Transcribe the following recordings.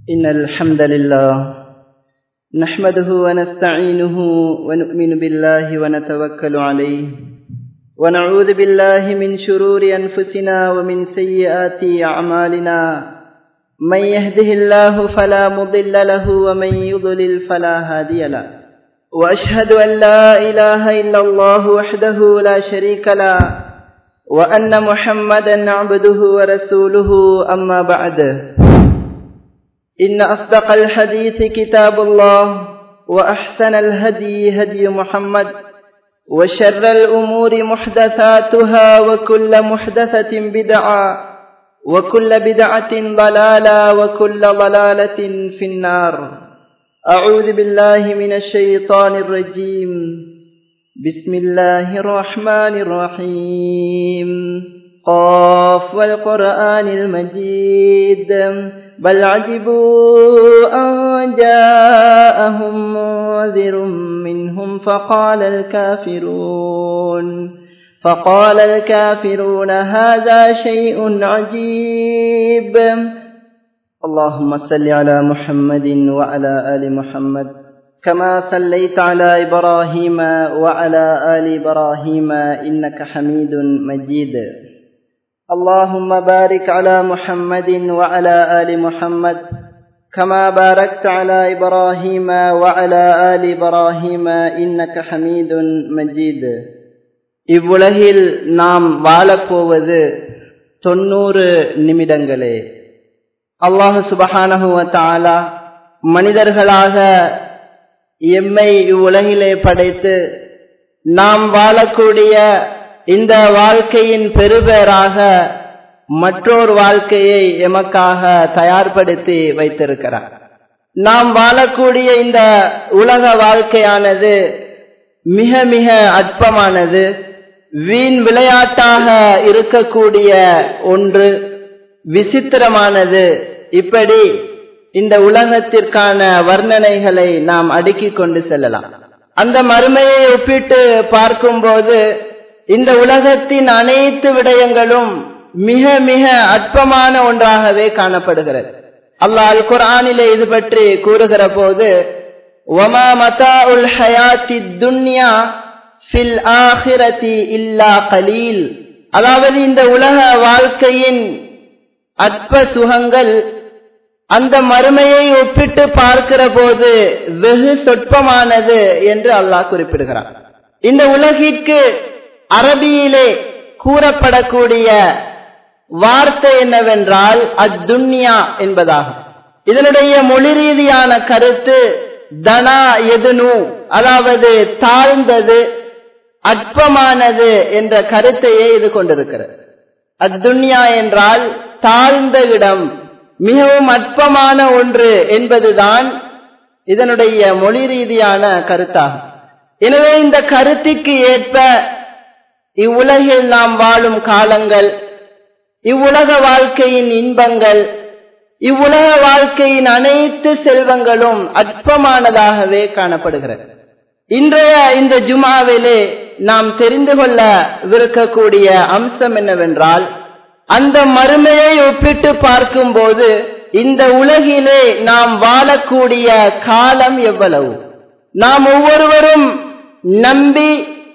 إن الحمد لله نحمده ونستعينه ونؤمن بالله ونتوكل عليه ونعوذ بالله من شرور أنفسنا ومن سيئات أعمالنا من يهده الله فلا مضل له ومن يضلل فلا هادي له وأشهد أن لا إله إلا الله وحده لا شريك له وأن محمدا عبده ورسوله أما بعد إن أصدق الحديث كتاب الله وأحسن الهدي هدي محمد وشر الأمور محدثاتها وكل محدثة بدعة وكل بدعة ضلالة وكل ضلالة في النار أعوذ بالله من الشيطان الرجيم بسم الله الرحمن الرحيم قاف والقرآن المجيد بل عجبوا أن جاءهم منذر منهم فقال الكافرون فقال الكافرون هذا شيء عجيب اللهم صل على محمد وعلى آل محمد كما صليت على إبراهيم وعلى آل إبراهيم إنك حميد مجيد اللهم بارك على محمد وعلى آل محمد كما باركت على إبراهيم وعلى آل إبراهيم إنك حميد مجيد இவ்வுலகில் நாம் வாழப்போவது தொண்ணூறு நிமிடங்களே அல்லாஹு சுபஹானஹுவ தாலா மனிதர்களாக எம்மை இவ்வுலகிலே படைத்து நாம் வாழக்கூடிய இந்த வாழ்க்கையின் பெருபேராக மற்றொரு வாழ்க்கையை எமக்காக தயார்படுத்தி வைத்திருக்கிறார் நாம் வாழக்கூடிய இந்த உலக வாழ்க்கையானது மிக மிக அற்பமானது வீண் விளையாட்டாக இருக்கக்கூடிய ஒன்று விசித்திரமானது இப்படி இந்த உலகத்திற்கான வர்ணனைகளை நாம் அடுக்கிக் கொண்டு செல்லலாம் அந்த மறுமையை ஒப்பிட்டு பார்க்கும்போது இந்த உலகத்தின் அனைத்து விடயங்களும் மிக மிக அற்பமான ஒன்றாகவே காணப்படுகிறது அல்லாஹ் அல் குரானிலே இது பற்றி கூறுகிற போது ஒமா மதா உல் ஹயாத்தி துன்யா ஃபில் ஆஹிரதி இல்லா கலீல் அதாவது இந்த உலக வாழ்க்கையின் அற்ப சுகங்கள் அந்த மறுமையை ஒப்பிட்டு பார்க்கிற போது வெகு சொற்பமானது என்று அல்லாஹ் குறிப்பிடுகிறார் இந்த உலகிற்கு அரபியிலே கூறப்படக்கூடிய வார்த்தை என்னவென்றால் அத்துன்யா என்பதாகும் இதனுடைய மொழி ரீதியான கருத்து தனா எதுனு அதாவது தாழ்ந்தது அற்பமானது என்ற கருத்தையே இது கொண்டிருக்கிறது அத்துன்யா என்றால் தாழ்ந்த இடம் மிகவும் அற்பமான ஒன்று என்பதுதான் இதனுடைய மொழி ரீதியான கருத்தாகும் எனவே இந்த கருத்திற்கு ஏற்ப இவ்வுலகில் நாம் வாழும் காலங்கள் இவ்வுலக வாழ்க்கையின் இன்பங்கள் இவ்வுலக வாழ்க்கையின் அனைத்து செல்வங்களும் அற்பமானதாகவே காணப்படுகிறது இன்றைய இந்த ஜுமாவிலே நாம் தெரிந்து கொள்ள விருக்கக்கூடிய அம்சம் என்னவென்றால் அந்த மறுமையை ஒப்பிட்டு பார்க்கும்போது இந்த உலகிலே நாம் வாழக்கூடிய காலம் எவ்வளவு நாம் ஒவ்வொருவரும் நம்பி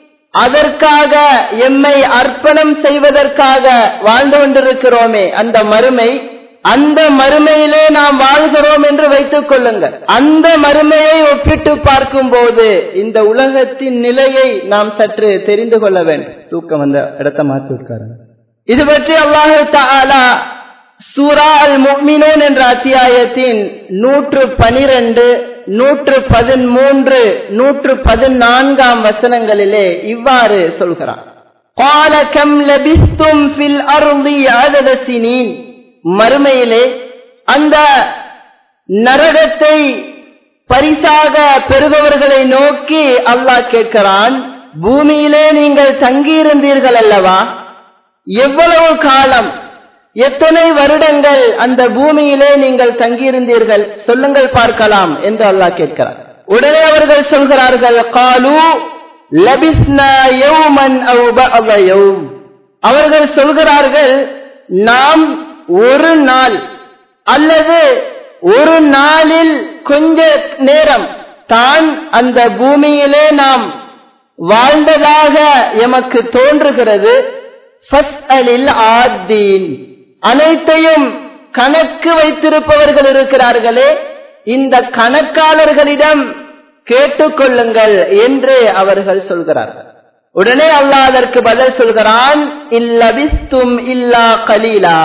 அதற்காக எம்மை அர்ப்பணம் செய்வதற்காக வாழ்ந்து கொண்டிருக்கிறோமே அந்த மறுமை அந்த மறுமையிலே நாம் வாழ்கிறோம் என்று வைத்துக் கொள்ளுங்கள் அந்த மறுமையை ஒப்பிட்டு பார்க்கும் போது இந்த உலகத்தின் நிலையை நாம் சற்று தெரிந்து கொள்ள வேண்டும் தூக்கம் வந்த இடத்த மாற்றி விட்டாருங்க இது பற்றி அல்லாஹு தாலா சூரா அல் முக்மினோன் என்ற அத்தியாயத்தின் நூற்று பனிரெண்டு நூற்று பதிமூன்று நூற்று பதினான்காம் வசனங்களிலே இவ்வாறு சொல்கிறான் மறுமையிலே அந்த நரகத்தை பரிசாக பெறுபவர்களை நோக்கி அல்லாஹ் கேட்கிறான் பூமியிலே நீங்கள் தங்கியிருந்தீர்கள் அல்லவா எவ்வளவு காலம் எத்தனை வருடங்கள் அந்த பூமியிலே நீங்கள் தங்கியிருந்தீர்கள் சொல்லுங்கள் பார்க்கலாம் என்று அல்லாஹ் கேட்கிறார் உடனே அவர்கள் சொல்கிறார்கள் காலு அவர்கள் சொல்கிறார்கள் நாம் ஒரு நாள் அல்லது ஒரு நாளில் கொஞ்ச நேரம் தான் அந்த பூமியிலே நாம் வாழ்ந்ததாக எமக்கு தோன்றுகிறது ஆத்தீன் அனைத்தையும் கணக்கு வைத்திருப்பவர்கள் இருக்கிறார்களே இந்த கணக்காளர்களிடம் கேட்டுக்கொள்ளுங்கள் என்று அவர்கள் சொல்கிறார்கள் உடனே அல்லாஹ் அதற்கு பதில் சொல்கிறான் இல்லபிஸ்தும் இல்லா கலீலா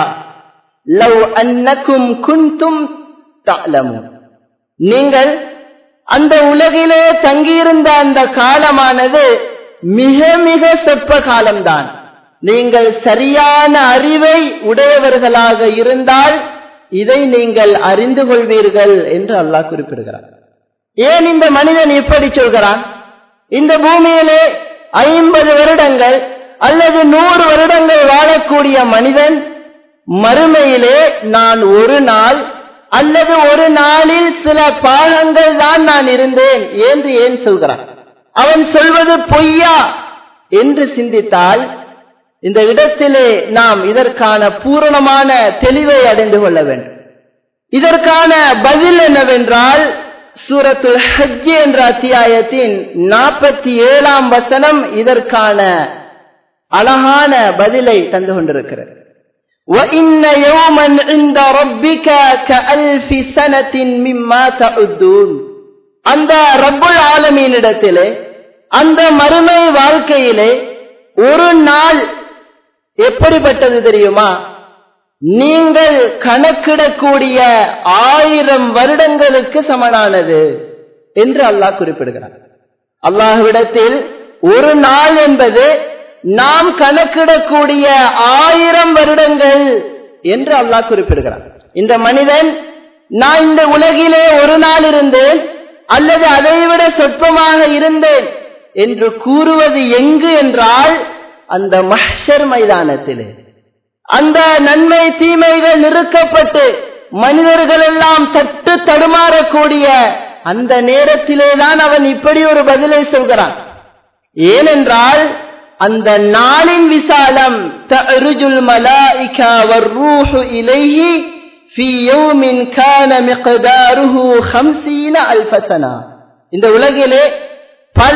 லவ் அன்னக்கும் குந்தும் தாளமும் நீங்கள் அந்த உலகிலே தங்கியிருந்த அந்த காலமானது மிக மிக சொற்ப காலம்தான் நீங்கள் சரியான அறிவை உடையவர்களாக இருந்தால் இதை நீங்கள் அறிந்து கொள்வீர்கள் என்று அல்லாஹ் குறிப்பிடுகிறார் ஏன் இந்த மனிதன் இப்படி சொல்கிறான் இந்த பூமியிலே ஐம்பது வருடங்கள் அல்லது நூறு வருடங்கள் வாழக்கூடிய மனிதன் மறுமையிலே நான் ஒரு நாள் அல்லது ஒரு நாளில் சில பாகங்கள் தான் நான் இருந்தேன் என்று ஏன் சொல்கிறான் அவன் சொல்வது பொய்யா என்று சிந்தித்தால் இந்த இடத்திலே நாம் இதற்கான பூரணமான தெளிவை அடைந்து கொள்ள வேண்டும் இதற்கான பதில் என்னவென்றால் சூரத்துல் ஹஜ் என்ற அத்தியாயத்தின் நாற்பத்தி ஏழாம் வசனம் இதற்கான அழகான பதிலை தந்து கொண்டிருக்கிறது وَإِنَّ يَوْمًا عِندَ رَبِّكَ كَأَلْفِ سَنَةٍ مِمَّا تَعُدُّونَ அந்த ரப்புல் ஆலமீனிடத்திலே அந்த மறுமை வாழ்க்கையிலே ஒரு நாள் எப்படிப்பட்டது தெரியுமா நீங்கள் கணக்கிடக்கூடிய ஆயிரம் வருடங்களுக்கு சமனானது என்று அல்லாஹ் குறிப்பிடுகிறார் அல்லாஹ்விடத்தில் ஒரு நாள் என்பது நாம் கணக்கிடக்கூடிய ஆயிரம் வருடங்கள் என்று அல்லாஹ் குறிப்பிடுகிறார் இந்த மனிதன் நான் இந்த உலகிலே ஒரு நாள் இருந்தேன் அல்லது அதைவிட சொற்பமாக இருந்தேன் என்று கூறுவது எங்கு என்றால் அந்த மஹ்ஷர் மைதானத்திலே அந்த நன்மை தீமைகள் நிறுக்கப்பட்டு மனிதர்கள் எல்லாம் தட்டு தடுமாறக்கூடிய அந்த நேரத்திலே தான் அவன் இப்படி ஒரு பதிலை சொல்கிறான் ஏனென்றால் அந்த நாளின் விசாலம் தருஜுல் மலாயிகா வர்ரூஹு இலைஹி في يوم كان مقداره خمسين ألف سنة இந்த உலகிலே பல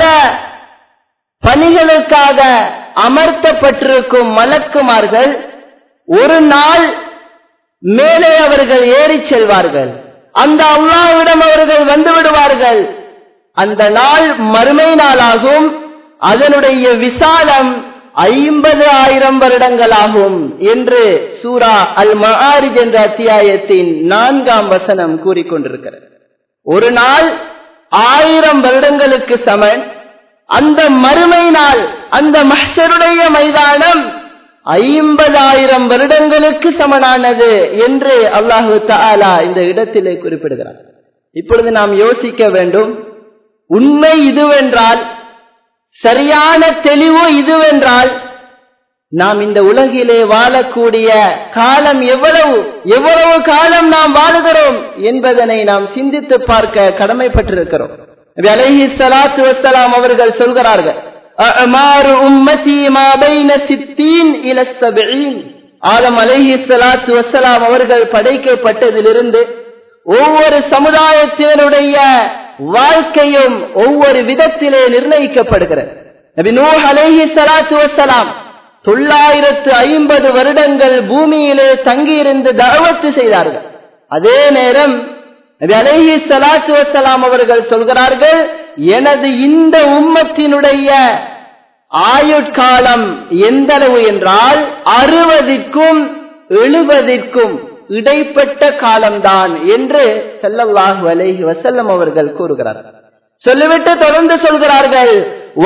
பணிகளுக்காக அமர்த்தப்பட்டிருக்கும் மலக்குமார்கள் ஒரு நாள் மேலே அவர்கள் ஏறி செல்வார்கள் அந்த அல்லாவிடம் அவர்கள் வந்து விடுவார்கள் அந்த நாள் மறுமை நாளாகும் அதனுடைய விசாலம் ஐம்பது ஆயிரம் வருடங்களாகும் என்று சூரா அல் மஹாரிஜ் என்ற அத்தியாயத்தின் நான்காம் வசனம் கூறிக்கொண்டிருக்கிறது ஒரு நாள் ஆயிரம் வருடங்களுக்கு சமன் அந்த மறுமை நாள் அந்த மஹருடைய மைதானம் ஐம்பதாயிரம் வருடங்களுக்கு சமனானது என்று அல்லாஹு தாலா இந்த இடத்திலே குறிப்பிடுகிறார் இப்பொழுது நாம் யோசிக்க வேண்டும் உண்மை இதுவென்றால் சரியான தெளிவு இதுவென்றால் நாம் இந்த உலகிலே வாழக்கூடிய காலம் எவ்வளவு எவ்வளவு காலம் நாம் வாழுகிறோம் என்பதனை நாம் சிந்தித்து பார்க்க கடமைப்பட்டிருக்கிறோம் அலஹி சலாத்து வசலாம் அவர்கள் சொல்கிறார்கள் ஆதம் அலஹி சலாத்து வசலாம் அவர்கள் படைக்கப்பட்டதிலிருந்து ஒவ்வொரு சமுதாயத்தினருடைய வாழ்க்கையும் ஒவ்வொரு விதத்திலே நிர்ணயிக்கப்படுகிறது நபி நூ அலேஹி சலாத்து வசலாம் தொள்ளாயிரத்து ஐம்பது வருடங்கள் பூமியிலே தங்கியிருந்து தவத்து செய்தார்கள் அதே நேரம் நபி அலேஹி சலாத்து வசலாம் அவர்கள் சொல்கிறார்கள் எனது இந்த உம்மத்தினுடைய ஆயுட்காலம் எந்த அளவு என்றால் அறுபதிற்கும் எழுபதிற்கும் இடைப்பட்ட காலம்தான் என்று செல்லல்லாஹு அலைஹி வசல்லம் அவர்கள் கூறுகிறார்கள் சொல்லிவிட்டு தொடர்ந்து சொல்கிறார்கள்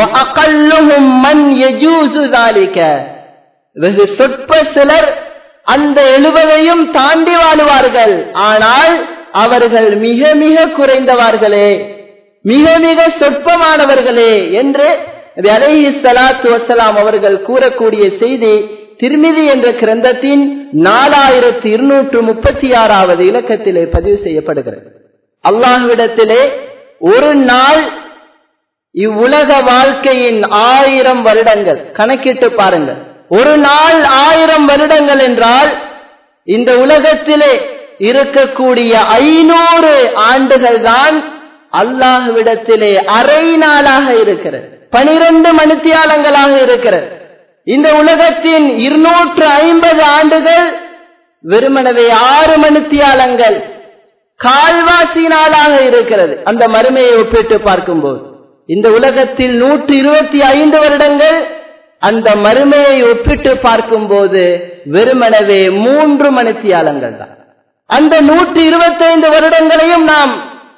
வெகு சொற்ப சிலர் அந்த எழுபதையும் தாண்டி வாழுவார்கள் ஆனால் அவர்கள் மிக மிக குறைந்தவார்களே மிக மிக சொற்பமானவர்களே என்று அலைஹி சலாத்து வசலாம் அவர்கள் கூறக்கூடிய செய்தி திருமிதி என்ற கிரந்தத்தின் நாலாயிரத்தி இருநூற்று முப்பத்தி ஆறாவது இலக்கத்திலே பதிவு செய்யப்படுகிறது அல்லாஹ்விடத்திலே ஒரு நாள் இவ்வுலக வாழ்க்கையின் ஆயிரம் வருடங்கள் கணக்கிட்டு பாருங்கள் ஒரு நாள் ஆயிரம் வருடங்கள் என்றால் இந்த உலகத்திலே இருக்கக்கூடிய ஐநூறு ஆண்டுகள் தான் அல்லாஹுவிடத்திலே அரை நாளாக இருக்கிறது பனிரெண்டு மணித்தியாலங்களாக இருக்கிறது இந்த உலகத்தின் இருநூற்று ஐம்பது ஆண்டுகள் வெறுமனவே ஆறு மணித்தியாலங்கள் கால்வாசி நாளாக இருக்கிறது அந்த மறுமையை ஒப்பிட்டு பார்க்கும்போது இந்த உலகத்தில் நூற்று இருபத்தி ஐந்து வருடங்கள் அந்த மறுமையை ஒப்பிட்டு பார்க்கும்போது வெறுமனவே மூன்று மணித்தியாலங்கள் தான் அந்த நூற்றி இருபத்தைந்து வருடங்களையும் நாம்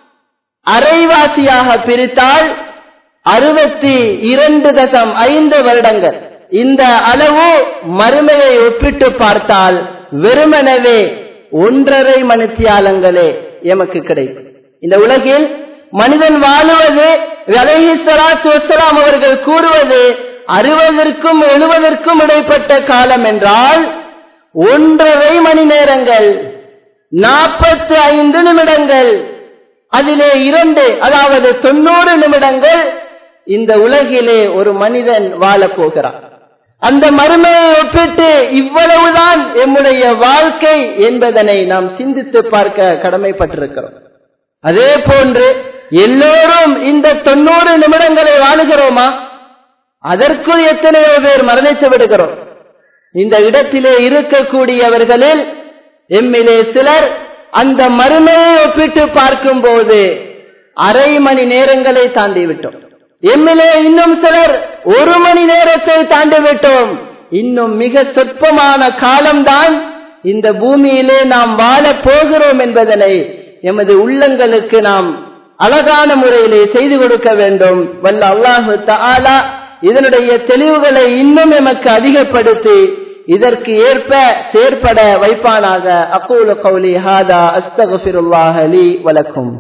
அரைவாசியாக பிரித்தால் அறுபத்தி இரண்டு தசம் ஐந்து வருடங்கள் இந்த அளவு மறுமையை ஒப்பிட்டு பார்த்தால் வெறுமனவே ஒன்றரை மணித்தியாலங்களே எமக்கு கிடைக்கும் இந்த உலகில் மனிதன் வாழுவது அலைஹி ஸலாத்து வஸ்ஸலாம் அவர்கள் கூறுவது அறுபதற்கும் எழுபதற்கும் இடைப்பட்ட காலம் என்றால் ஒன்றரை மணி நேரங்கள் நாற்பத்தி ஐந்து நிமிடங்கள் அதிலே இரண்டு அதாவது தொண்ணூறு நிமிடங்கள் இந்த உலகிலே ஒரு மனிதன் வாழப் போகிறான் அந்த மறுமையை ஒப்பிட்டு இவ்வளவுதான் எம்முடைய வாழ்க்கை என்பதனை நாம் சிந்தித்து பார்க்க கடமைப்பட்டிருக்கிறோம் அதே போன்று எல்லோரும் இந்த தொண்ணூறு நிமிடங்களை வாழுகிறோமா அதற்குள் எத்தனையோ பேர் மரணித்து விடுகிறோம் இந்த இடத்திலே இருக்கக்கூடியவர்களில் எம்மிலே சிலர் அந்த மறுமையை ஒப்பிட்டு பார்க்கும் போது அரை மணி நேரங்களை தாண்டி விட்டோம் எம்மிலே இன்னும் சிலர் ஒரு மணி நேரத்தை தாண்டி விட்டோம் இன்னும் மிக சொற்பமான காலம்தான் இந்த பூமியிலே நாம் வாழப் போகிறோம் என்பதனை எமது உள்ளங்களுக்கு நாம் அழகான முறையிலே செய்து கொடுக்க வேண்டும் வல்ல அல்லாஹு தாலா இதனுடைய தெளிவுகளை இன்னும் எமக்கு அதிகப்படுத்தி இதற்கு ஏற்ப செயற்பட வைப்பானாக அக்கூல கௌலி ஹாதா அஸ்தகுல்லாஹ் லி வலக்கும்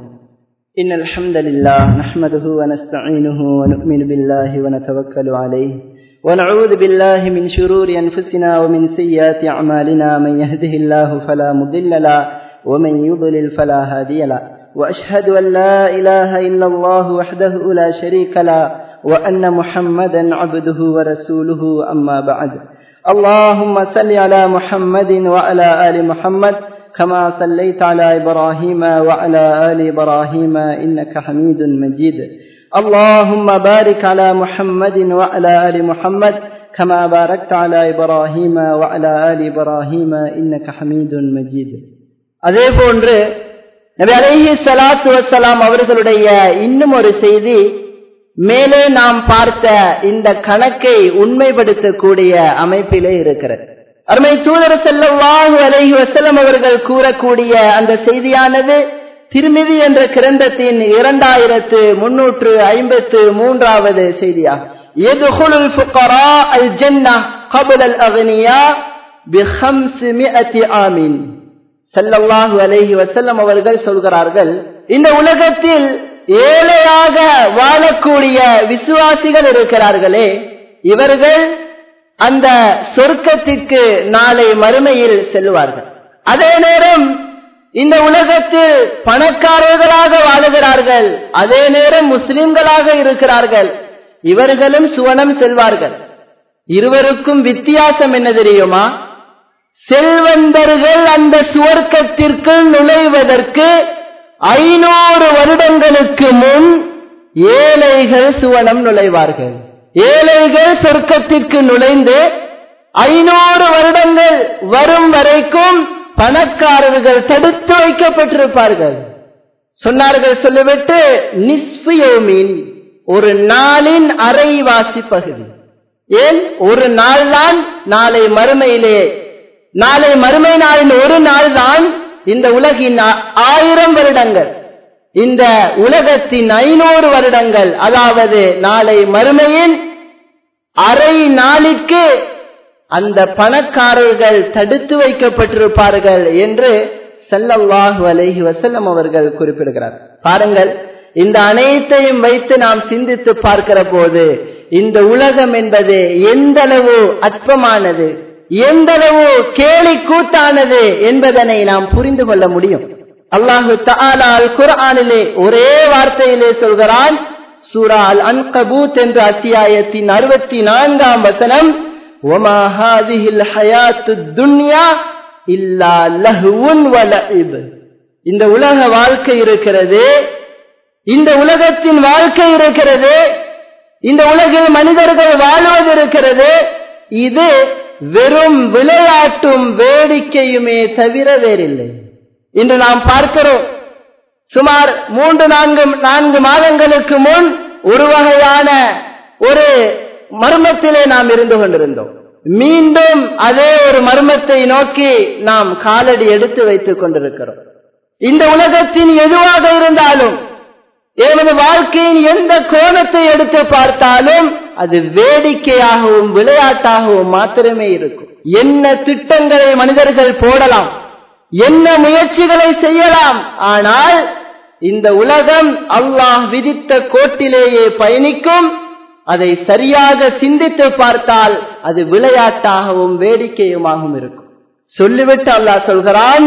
إن الحمد لله نحمده ونستعينه ونؤمن بالله ونتوكل عليه ونعوذ بالله من شرور أنفسنا ومن سيئات أعمالنا من يهده الله فلا مضل له ومن يضلل فلا هادي له وأشهد أن لا إله إلا الله وحده لا شريك له وأن محمدا عبده ورسوله أما بعد اللهم صل على محمد وعلى آل محمد كما صليت على إبراهيم وعلى آل إبراهيم إنك حميد مجيد اللهم بارك على محمد وعلى آل محمد كما باركت على إبراهيم وعلى آل إبراهيم إنك حميد مجيد அதே போன்று நபி அலைஹி ஸலாத்து வஸ்ஸலாம் அவர்களுடைய இன்னும் ஒரு செய்தி மேலே நாம் பார்த்த இந்த கணக்கை உண்மைப்படுத்தக்கூடிய அமைப்பிலே இருக்கிறது அருமை தூதர் செல்லவாஹு அலைஹி வசலம் அவர்கள் கூறக்கூடிய அந்த செய்தியானது திருமிதி என்ற கிரந்தத்தின் இரண்டாயிரத்து முன்னூற்று ஐம்பத்து மூன்றாவது செய்தியாகும் يدخل الفقراء الجنة قبل الأغنياء بخمسمائة عام சல்லல்லாஹு அலைஹி வசல்லம் அவர்கள் சொல்கிறார்கள் இந்த உலகத்தில் ஏழையாக வாழக்கூடிய விசுவாசிகள் இருக்கிறார்களே இவர்கள் அந்த சொர்க்கத்திற்கு நாளை மறுமையில் செல்வார்கள் அதே நேரம் இந்த உலகத்தில் பணக்காரர்களாக வாழுகிறார்கள் அதே நேரம் முஸ்லிம்களாக இருக்கிறார்கள் இவர்களும் சுவனம் செல்வார்கள் இருவருக்கும் வித்தியாசம் என்ன தெரியுமா செல்வந்தர்கள் அந்த சுவர்க்கத்திற்குள் நுழைவதற்கு ஐநூறு வருடங்களுக்கு முன் ஏழைகள் சுவனம் நுழைவார்கள் ஏழைகள் சொர்க்கத்திற்கு நுழைந்து ஐநூறு வருடங்கள் வரும் வரைக்கும் பணக்காரர்கள் தடுத்து வைக்கப்பட்டிருப்பார்கள் சொன்னார்கள் சொல்லிவிட்டு நிஸ்பியோமின் ஒரு நாளின் அரைவாசி பகுதி ஏன் ஒரு நாள் தான் நாளை மறுமையிலே நாளை மறுமை நாளின் ஒரு நாள் தான் இந்த உலகின் ஆயிரம் வருடங்கள் இந்த உலகத்தின் ஐநூறு வருடங்கள் அதாவது நாளை மறுமையின் அரை நாளிற்கு அந்த பணக்காரர்கள் தடுத்து வைக்கப்பட்டிருப்பார்கள் என்று செல்லவாஹு அலைஹி வசல்லம் அவர்கள் குறிப்பிடுகிறார் பாருங்கள் இந்த அனைத்தையும் வைத்து நாம் சிந்தித்து பார்க்கிற போது இந்த உலகம் என்பது எந்த அளவு அற்பமானது எந்த அளவு கேலி கூத்தானது என்பதனை நாம் புரிந்து கொள்ள முடியும் அல்லாஹு தாலா அல் குர்ஆனிலே ஒரே வார்த்தையிலே சொல்கிறான் சூரா அல் அன்கபூத் என்ற அத்தியாயத்தின் அறுபத்தி நான்காம் வசனம் ஒமா ஹாதிஹில் ஹயாத்து துன்யா இல்லா லஹுவுன் வலஇப் இந்த உலக வாழ்க்கை இருக்கிறது இந்த உலகத்தின் வாழ்க்கை இருக்கிறது இந்த உலகில் மனிதர்கள் வாழ்வது இருக்கிறது இது வெறும் விளையாட்டும் வேடிக்கையுமே தவிர வேறில்லை இன்று நாம் பார்க்கிறோம் சுமார் மூன்று நான்கு நான்கு மாதங்களுக்கு முன் ஒரு வகையான ஒரு மர்மத்திலே நாம் இருந்து கொண்டிருந்தோம் மீண்டும் அதே ஒரு மர்மத்தை நோக்கி நாம் காலடி எடுத்து வைத்துக் கொண்டிருக்கிறோம் இந்த உலகத்தின் எதுவாக இருந்தாலும் எமது வாழ்க்கையின் எந்த கோணத்தை எடுத்து பார்த்தாலும் அது வேடிக்கையாகவும் விளையாட்டாகவும் மாத்திரமே இருக்கும் என்ன திட்டங்களை மனிதர்கள் போடலாம் என்ன முயற்சிகளை செய்யலாம் ஆனால் இந்த உலகம் அல்லாஹ் விதித்த கோட்டிலேயே பயணிக்கும் அதை சரியாக சிந்தித்து பார்த்தால் அது விளையாட்டாகவும் வேடிக்கையுமாகவும் இருக்கும் சொல்லிவிட்டு அல்லாஹ் சொல்கிறான்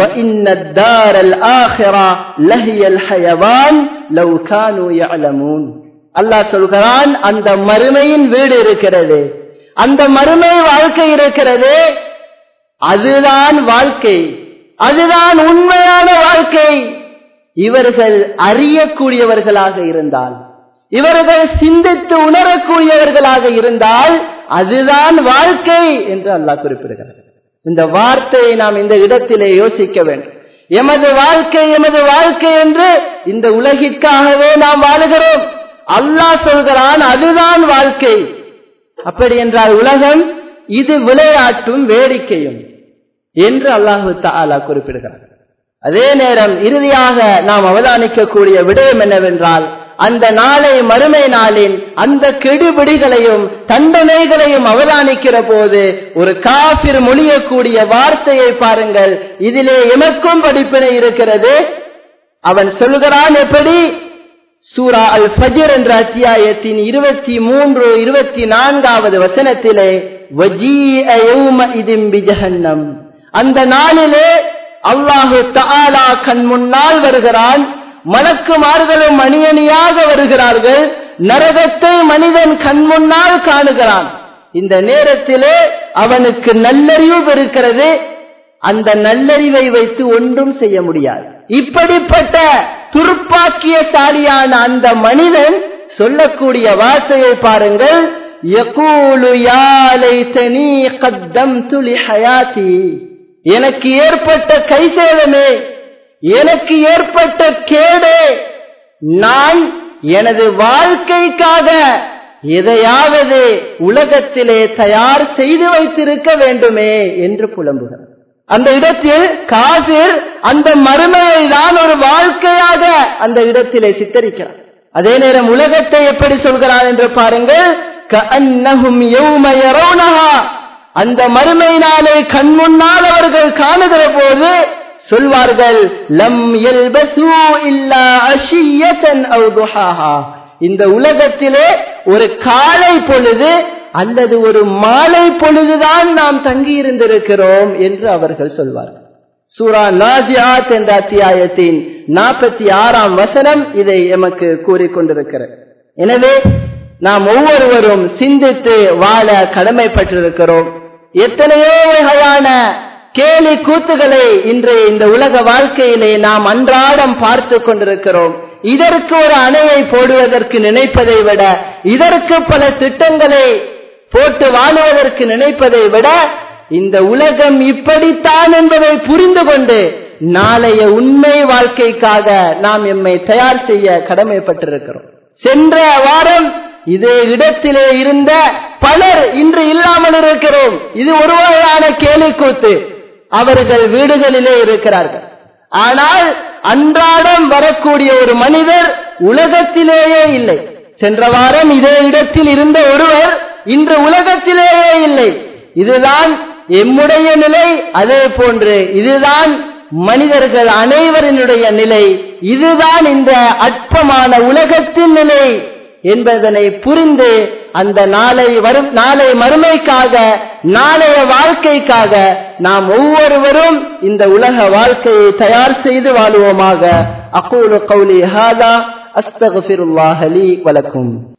அல்லாஹ் சொல்கிறான் அந்த மறுமையின் வீடு இருக்கிறது அந்த மறுமை வாழ்க்கை இருக்கிறது அதுதான் வாழ்க்கை அதுதான் உண்மையான வாழ்க்கை இவர்கள் அறியக்கூடியவர்களாக இருந்தால் இவர்கள் சிந்தித்து உணரக்கூடியவர்களாக இருந்தால் அதுதான் வாழ்க்கை என்று அல்லாஹ் குறிப்பிடுகிறார் இந்த வார்த்தையை நாம் இந்த இடத்திலே யோசிக்க வேண்டும் எமது வாழ்க்கை எமது வாழ்க்கை என்று இந்த உலகிற்காகவே நாம் வாழுகிறோம் அல்லாஹ் சொல்கிறான் அதுதான் வாழ்க்கை அப்படி என்றால் உலகம் இது விளையாட்டும் வேடிக்கையும் என்று அல்லாஹு தாலா குறிப்பிடுகிறார் அதே நேரம் இறுதியாக நாம் அவதானிக்கக்கூடிய விடயம் என்னவென்றால் அந்த நாளை மறுமை நாளின் அந்த கெடுபிடிகளையும் தண்டனைகளையும் அவதானிக்கிற போது ஒரு காபிர் மொழியக்கூடிய வார்த்தையை பாருங்கள் இதிலே எமக்கும் படிப்பினை இருக்கிறது அவன் சொல்கிறான் எப்படி சூரா அல் ஃபஜர் என்ற அத்தியாயத்தின் இருபத்தி மூன்று இருபத்தி நான்காவது வசனத்திலே ஜஹன்னம் அந்த நாளிலே அல்லாஹு தாலா கண் முன்னால் வருகிறான் மலக்குமார்களும் அணியணியாக வருகிறார்கள் நரகத்தை மனிதன் கண் முன்னால் காணுகிறான் இந்த நேரத்திலே அவனுக்கு நல்லறிவு இருக்கிறது அந்த நல்லறிவை வைத்து ஒன்றும் செய்ய முடியாது இப்படிப்பட்ட துருப்பாக்கியசாலியான அந்த மனிதன் சொல்லக்கூடிய வார்த்தையை பாருங்கள் எனக்கு ஏற்பட்ட கைசேதமே எனக்கு ஏற்பட்ட கேடு நான் எனது வாழ்க்கைக்காக எதையாவது உலகத்திலே தயார் செய்து வைத்திருக்க வேண்டுமே என்று புலம்புகிறார் அந்த இடத்தில் காசிர் அந்த மறுமையை தான் ஒரு வாழ்க்கையாக அந்த இடத்திலே சித்தரிக்கிறார் அதே நேரம் உலகத்தை எப்படி சொல்கிறார் என்று பாருங்கள் அந்த மறுமை நாளை கண் முன்னால் அவர்கள் காணுகிற போது சொல்வார்கள் லம் இல்லா அஷியத்தன் இந்த உலகத்திலே ஒரு காலை பொழுது அல்லது ஒரு மாலை பொழுதுதான் நாம் தங்கி இருந்திருக்கிறோம் என்று அவர்கள் சொல்வார்கள் சூரா நாஜியாத் என்ற அத்தியாயத்தின் நாற்பத்தி ஆறாம் வசனம் இதை எமக்கு கூறிக்கொண்டிருக்கிறது எனவே நாம் ஒவ்வொருவரும் சிந்தித்து வாழ கடமைப்பட்டிருக்கிறோம் எத்தனையோ வகையான கேலி கூத்துகளை இன்றைய இந்த உலக வாழ்க்கையிலே நாம் அன்றாடம் பார்த்து கொண்டிருக்கிறோம் இதற்கு ஒரு அணையை போடுவதற்கு நினைப்பதை விட இதற்கு பல திட்டங்களை போட்டு வாழுவதற்கு நினைப்பதை விட இந்த உலகம் இப்படித்தான் என்பதை புரிந்து கொண்டு நாளைய உண்மை வாழ்க்கைக்காக நாம் எம்மை தயார் செய்ய கடமைப்பட்டிருக்கிறோம் சென்ற வாரம் இதே இடத்திலே இருந்த பலர் இன்று இல்லாமல் இருக்கிறோம் இது ஒரு வகையான கேலிக்கூத்து அவர்கள் வீடுகளிலே இருக்கிறார்கள் ஆனால் அன்றாடம் வரக்கூடிய ஒரு மனிதர் உலகத்திலேயே இல்லை சென்ற வாரம் இதே இடத்தில் இருந்த ஒருவர் இன்று உலகத்திலேயே இல்லை இதுதான் எம்முடைய நிலை அதே போன்று இதுதான் மனிதர்கள் அனைவரினுடைய நிலை இதுதான் இந்த அற்பமான உலகத்தின் நிலை என்பதனை புரிந்து அந்த நாளை வரும் நாளை மறுமைக்காக நாளைய வாழ்க்கைக்காக நாம் ஒவ்வொருவரும் இந்த உலக வாழ்க்கையை தயார் செய்து வாழுவோமாக அக்கூலு கௌலி ஹாதா அஸ்தகுல்லாஹலி வலக்கும்